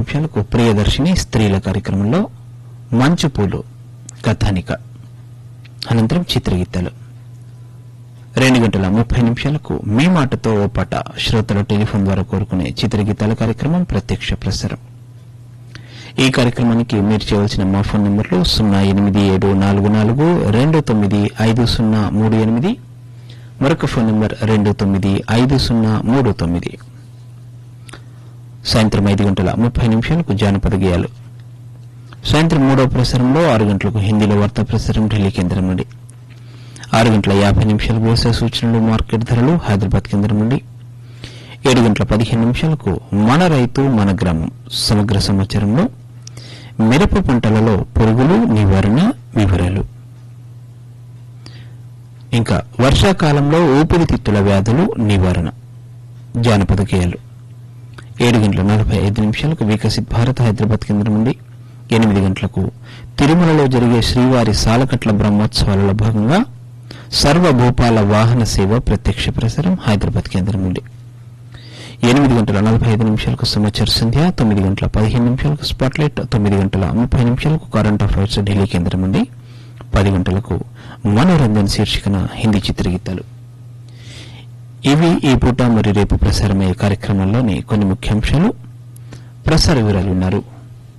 నిమిషాలకు ప్రియదర్శిని స్త్రీల కార్యక్రమంలో మంచు పూలు కథానిక అనంతరం చిత్రగీతాలు రెండు గంటల ముప్పై నిమిషాలకు మీ మాటతో ఓ పాట శ్రోతల టెలిఫోన్ ద్వారా కోరుకునే చిత్రగీతాల కార్యక్రమం ప్రత్యక్ష ప్రసారం ఈ కార్యక్రమానికి మీరు చేయవలసిన మా ఫోన్ నంబర్లు సున్నా ఎనిమిది ఏడు నాలుగు నాలుగు రెండు తొమ్మిది ఐదు సున్నా మూడు ఎనిమిది మరొక ఫోన్ నంబర్ రెండు తొమ్మిది ఐదు సున్నా మూడు తొమ్మిది సాయంత్రం ఐదు గంటల ముప్పై నిమిషాలకు జానపద గేయాలు సాయంత్రం మూడవ ప్రసారంలో ఆరు గంటలకు హిందీలో వార్తా ప్రసారం ఢిల్లీ కేంద్రం నుండి ఆరు గంటల యాభై నిమిషాలకు వ్యవసాయ సూచనలు మార్కెట్ ధరలు హైదరాబాద్ కేంద్రం నుండి ఏడు గంటల పదిహేను నిమిషాలకు మన రైతు మన గ్రామం సమగ్ర సమాచారంలో మిరప పంటలలో పురుగులు నివారణ వివరాలు ఇంకా వర్షాకాలంలో ఊపిరితిత్తుల వ్యాధులు నివారణ జానపద గేయాలు ఏడు గంటల నలభై ఐదు నిమిషాలకు వికసిత్ భారత్ హైదరాబాద్ కేంద్రం నుండి ఎనిమిది గంటలకు తిరుమలలో జరిగే శ్రీవారి సాలకట్ల బ్రహ్మోత్సవాలలో భాగంగా సర్వభూపాల వాహన సేవ ప్రత్యక్ష ప్రసారం హైదరాబాద్ కేంద్రం నుండి ఎనిమిది గంటల నలభై ఐదు నిమిషాలకు సమాచార సంధ్య తొమ్మిది గంటల పదిహేను నిమిషాలకు స్పాట్లైట్ తొమ్మిది గంటల ముప్పై నిమిషాలకు కరెంట్ అఫైర్స్ ఢిల్లీ కేంద్రం నుండి పది గంటలకు మనోరంజన్ శీర్షికన హిందీ చిత్రగీతాలు ఇవి ఈ పూట మరి రేపు ప్రసారమయ్యే కార్యక్రమంలోని కొన్ని ముఖ్యాంశాలు ప్రసార వివరాలు విన్నారు